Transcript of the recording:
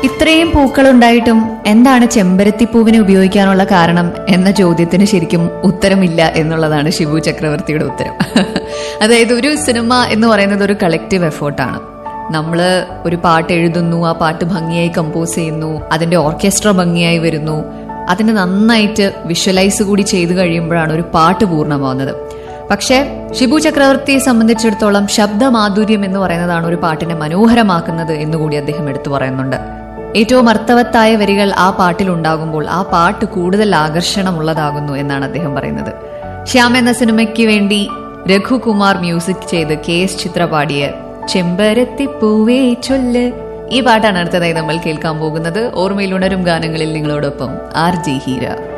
ഇത്രയും പൂക്കളുണ്ടായിട്ടും എന്താണ് ചെമ്പരത്തിപ്പൂവിനെ ഉപയോഗിക്കാനുള്ള കാരണം എന്ന ചോദ്യത്തിന് ശരിക്കും ഉത്തരമില്ല എന്നുള്ളതാണ് ഷിബു ചക്രവർത്തിയുടെ ഉത്തരം അതായത് ഒരു സിനിമ എന്ന് പറയുന്നത് ഒരു കളക്റ്റീവ് എഫേർട്ടാണ് നമ്മൾ ഒരു പാട്ട് എഴുതുന്നു ആ പാട്ട് ഭംഗിയായി കമ്പോസ് ചെയ്യുന്നു അതിന്റെ ഓർക്കസ്ട്ര ഭംഗിയായി വരുന്നു അതിനെ നന്നായിട്ട് വിഷ്വലൈസ് കൂടി ചെയ്തു കഴിയുമ്പോഴാണ് ഒരു പാട്ട് പൂർണ്ണമാവുന്നത് പക്ഷേ ഷിബു ചക്രവർത്തിയെ സംബന്ധിച്ചിടത്തോളം ശബ്ദമാധുര്യം എന്ന് പറയുന്നതാണ് ഒരു പാട്ടിനെ മനോഹരമാക്കുന്നത് എന്നുകൂടി അദ്ദേഹം എടുത്തു പറയുന്നുണ്ട് ഏറ്റവും അർത്ഥവത്തായ വരികൾ ആ പാട്ടിൽ ഉണ്ടാകുമ്പോൾ ആ പാട്ട് കൂടുതൽ ആകർഷണമുള്ളതാകുന്നു എന്നാണ് അദ്ദേഹം പറയുന്നത് ശ്യാം എന്ന സിനിമയ്ക്ക് വേണ്ടി രഘുകുമാർ മ്യൂസിക് ചെയ്ത് കെ എസ് ചിത്ര പാടിയ ചെമ്പരത്തിപ്പൂവേ ചൊല്ല് ഈ പാട്ടാണ് അടുത്തതായി നമ്മൾ കേൾക്കാൻ പോകുന്നത് ഓർമ്മയിൽ ഉണരും ഗാനങ്ങളിൽ നിങ്ങളോടൊപ്പം ആർ ജി ഹീര